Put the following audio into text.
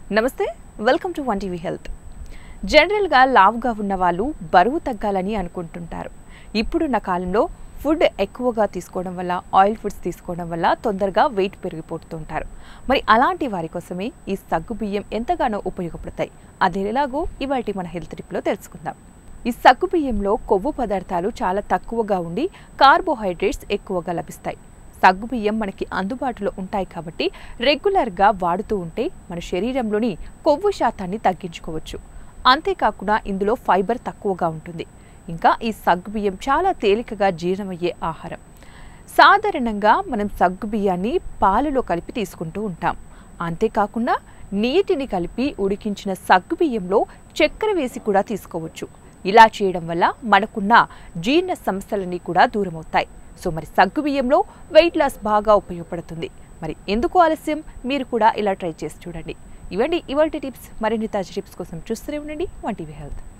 నమస్తే welcome to one TV health జనరల్గా లావుగా ఉన్న వాళ్ళు బరువు తగ్గాలని అనుకుంటుంటారు ఇప్పుడున్న కాలంలో ఫుడ్ ఎక్కువగా తీసుకోవడం వల్ల ఆయిల్ ఫుడ్స్ తీసుకోవడం వల్ల తొందరగా వెయిట్ పెరిగిపోతుంటారు మరి అలాంటి వారి కోసమే ఈ సగ్గు బియ్యం ఎంతగానో ఉపయోగపడతాయి అది ఎలాగో ఇవాటి మన హెల్త్ టిప్లో తెలుసుకుందాం ఈ సగ్గు బియ్యంలో కొవ్వు పదార్థాలు చాలా తక్కువగా ఉండి కార్బోహైడ్రేట్స్ ఎక్కువగా లభిస్తాయి సగ్గు బియ్యం మనకి అందుబాటులో ఉంటాయి కాబట్టి రెగ్యులర్గా వాడుతూ ఉంటే మన శరీరంలోని కొవ్వు శాతాన్ని తగ్గించుకోవచ్చు అంతేకాకుండా ఇందులో ఫైబర్ తక్కువగా ఉంటుంది ఇంకా ఈ సగ్గు బియ్యం చాలా తేలికగా జీర్ణమయ్యే ఆహారం సాధారణంగా మనం సగ్గు బియ్యాన్ని పాలలో కలిపి తీసుకుంటూ ఉంటాం అంతేకాకుండా నీటిని కలిపి ఉడికించిన సగ్గు బియ్యంలో చక్కెర వేసి కూడా తీసుకోవచ్చు ఇలా చేయడం వల్ల మనకున్న జీర్ణ సమస్యలన్నీ కూడా దూరమవుతాయి సో మరి సగ్గు బియ్యంలో వెయిట్ లాస్ బాగా ఉపయోగపడుతుంది మరి ఎందుకు ఆలస్యం మీరు కూడా ఇలా ట్రై చేసి చూడండి ఇవ్వండి ఇవాళ టిప్స్ మరిన్ని తాజా టిప్స్ కోసం చూస్తూనే ఉండండి వన్ టీవీ హెల్త్